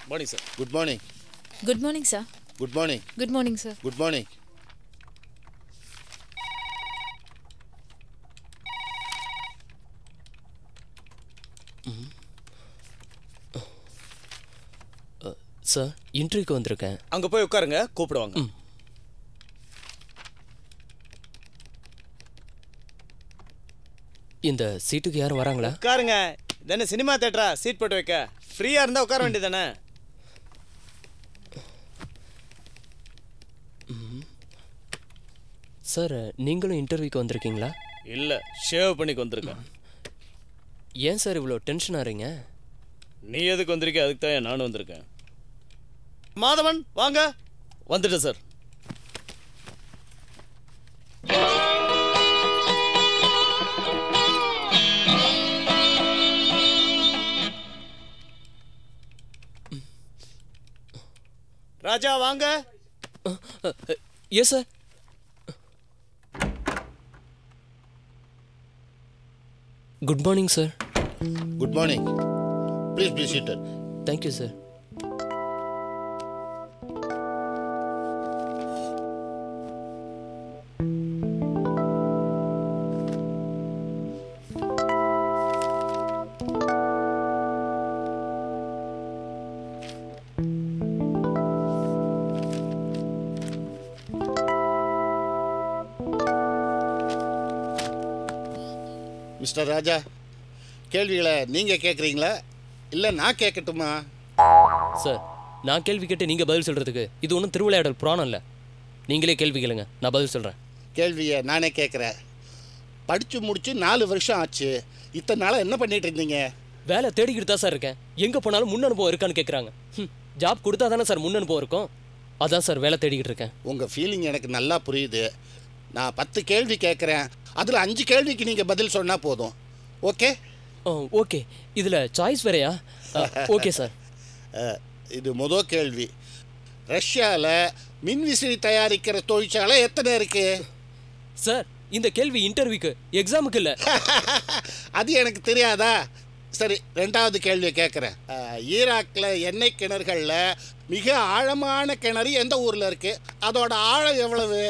Morning sir good morning good morning sir good morning good morning sir good morning sir இன்டர்வியூக்கு வந்திருக்கேன் அங்க போய் உட்காருங்க கூப்பிடுவாங்க இந்த சீட்டுக்கு யாரும் வராங்களா உட்காருங்க தானே சினிமா தேட்டரா சீட் போட்டு வைக்க ஃப்ரீயா இருந்தா உட்கார வேண்டியதானே சார் நீங்களும் இன்டர்வியூக்கு வந்திருக்கீங்களா இல்ல ஷேவ் பண்ணிக்கு வந்திருக்கேன் ஏன் சார் இவ்வளோ டென்ஷன் ஆறீங்க நீ எதுக்கு வந்திருக்க அதுக்கு தான் நானும் வந்திருக்கேன் மாதவன் வாங்க வந்துட்டேன் சார் ராஜா வாங்க yes sir good morning sir good morning please be seated thank you sir mister Raja கேள்விகளை நீங்கள் கேட்குறீங்களா இல்லை நான் கேட்கட்டுமா சார் நான் கேள்வி கேட்டு நீங்கள் பதில் சொல்கிறதுக்கு இது ஒன்றும் திருவிளையாடல் புராணம் இல்லை நீங்களே கேள்வி கேளுங்க நான் பதில் சொல்கிறேன் கேள்வியை நானே கேட்குறேன் படித்து முடிச்சு நாலு வருஷம் ஆச்சு இத்தனை நாளாக என்ன பண்ணிட்டு இருந்தீங்க வேலை தேடிக்கிட்டு தான் சார் இருக்கேன் எங்கே போனாலும் முன் அனுபவம் இருக்கான்னு கேட்குறாங்க ஜாப் கொடுத்தா தானே சார் முன் அனுபவம் இருக்கும் அதான் சார் வேலை தேடிக்கிட்டு இருக்கேன் உங்கள் ஃபீலிங் எனக்கு நல்லா புரியுது நான் பத்து கேள்வி கேட்குறேன் அதில் அஞ்சு கேள்விக்கு நீங்கள் பதில் சொன்னால் போதும் ஓகே ஓகே இதில் சாய்ஸ் வேறையா ஓகே சார் அஹ், இது முதல் கேள்வி ரஷ்யாவில் மின்விசிறி தயாரிக்கிற தொழிற்சாலை எத்தனை இருக்கு சார் இந்த கேள்வி இன்டர்வியூக்கு எக்ஸாமுக்கு இல்லை அது எனக்கு தெரியாதா சரி ரெண்டாவது கேள்வி கேட்குறேன் ஈராக்கில் எண்ணெய் கிணறுகளில் மிக ஆழமான கிணறு எந்த ஊரில் இருக்கு அதோட ஆழம் எவ்வளவு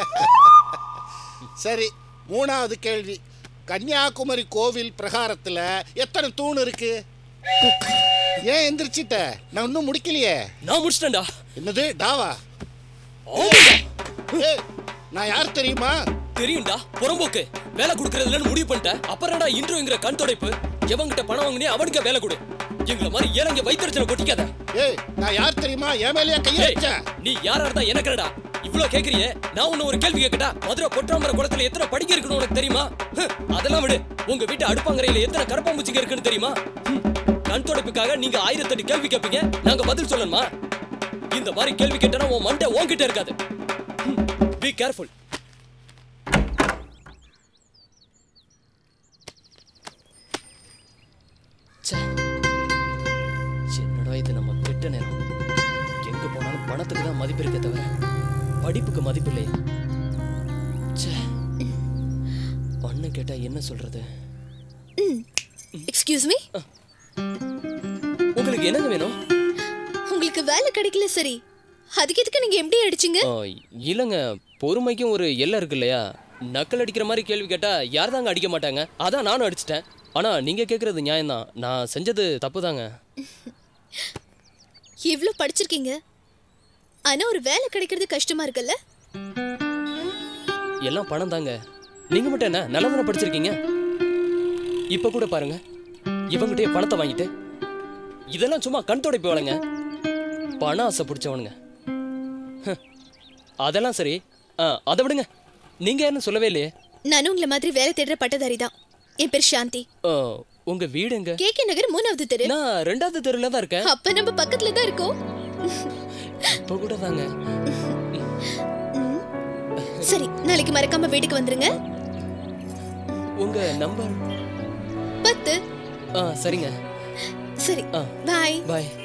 சரி மூணாவது கேள்வி கன்னியாகுமரி கோவில் பிரகாரத்தில் எத்தனை தூண் இருக்கு ஏன் எந்திரிச்சிட்ட நான் இன்னும் முடிக்கலையே நான் முடிச்சிட்டேன்டா என்னது டாவா ஏய், நான் யார் தெரியுமா தெரியும்டா புறம்போக்கு வேலை கொடுக்கறதுலன்னு முடிவு பண்ணிட்டேன் அப்புறம்டா இன்டர்வியூங்கிற கண் துடைப்பு எவங்கிட்ட பணம் வாங்கினே அவனுக்கு வேலை கொடு எங்களை மாதிரி ஏழங்க வைத்தறிச்சல கொட்டிக்காத ஏய் நான் யார் தெரியுமா என் மேலேயே கையை ஏய், வச்சேன் நீ யாரா இருந்தா எனக்கு என்னடா இவ்ளோ கேக்குறியே நான் உன்ன ஒரு கேள்வி கேக்கட்டா மதுரை பொற்றாமர குளத்துல எத்தனை படிக்க இருக்குன்னு உனக்கு தெரியுமா ஹ், அதெல்லாம் விடு உங்க வீட்டு அடுப்பாங்கரையில எத்தனை கரப்பாம்பூச்சிங்க இருக்குன்னு தெரியுமா ஹம், கண் துடைப்புக்காக நீங்க ஆயிரத்தெட்டு கேள்வி கேட்பீங்க நாங்க பதில் சொல்லணுமா இந்த மாதிரி கேள்வி கேட்டா உன் மண்டை உன்கிட்ட இருக்காது பி கேர்ஃபுல் என்னடா இது நம்ம கெட்ட நேரம் எங்க போனாலும் பணத்துக்கு தான் மதிப்பு இருக்கே தவிர படிப்புக்கு மதிப்பு இல்லையா ச்சே. அண்ணன் கேட்டா என்ன சொல்றது எக்ஸ்கியூஸ் மீ உங்களுக்கு என்னங்க வேணும் உங்களுக்கு வேலை கிடைக்கல சரி அதுக்கு எதுக்கு நீங்க எப்படி அடிச்சீங்க ஆ, இல்லைங்க பொறுமைக்கும் ஒரு எல்லை இருக்கு இல்லையா நக்கல் அடிக்கிற மாதிரி கேள்வி கேட்டா யார் தாங்க அடிக்க மாட்டாங்க அதான் நானும் அடிச்சிட்டேன் ஆனா நீங்க கேக்குறது நியாயம்தான் நான் செஞ்சது தப்பு தாங்க இவ்ளோ படிச்சிருக்கீங்க ஆனா ஒரு வேலை கிடைக்கிறது கஷ்டமா இருக்குல்ல எல்லாம் பணம் தாங்க நீங்க மட்டும் என்ன நல்லதானே படிச்சிருக்கீங்க இப்ப கூட பாருங்க இவங்கிட்டயே பணத்தை வாங்கிட்டு இதெல்லாம் சும்மா கண் துடைப்பு வேலைங்க பண ஆசை பிடிச்சவனுங்க ஹ். அதெல்லாம் சரி ஆ, அதை விடுங்க நீங்க என்ன சொல்லவே இல்லையே நானும் உங்களை மாதிரி வேலை தேடுற பட்டதாரி தான் என் பேர் சாந்தி ஆ, உங்க வீடு எங்க கே கே நகர் மூணாவது தெரு நான் ரெண்டாவது தெருல தான் இருக்கேன் அப்ப நம்ம பக்கத்துல தான் இருக்கோம் இப்ப கூட தாங்க சரி நாளைக்கு மறக்காம வீட்டுக்கு வந்துருங்க உங்க நம்பர் பத்து ஆ சரிங்க சரி ஆ பாய் பாய்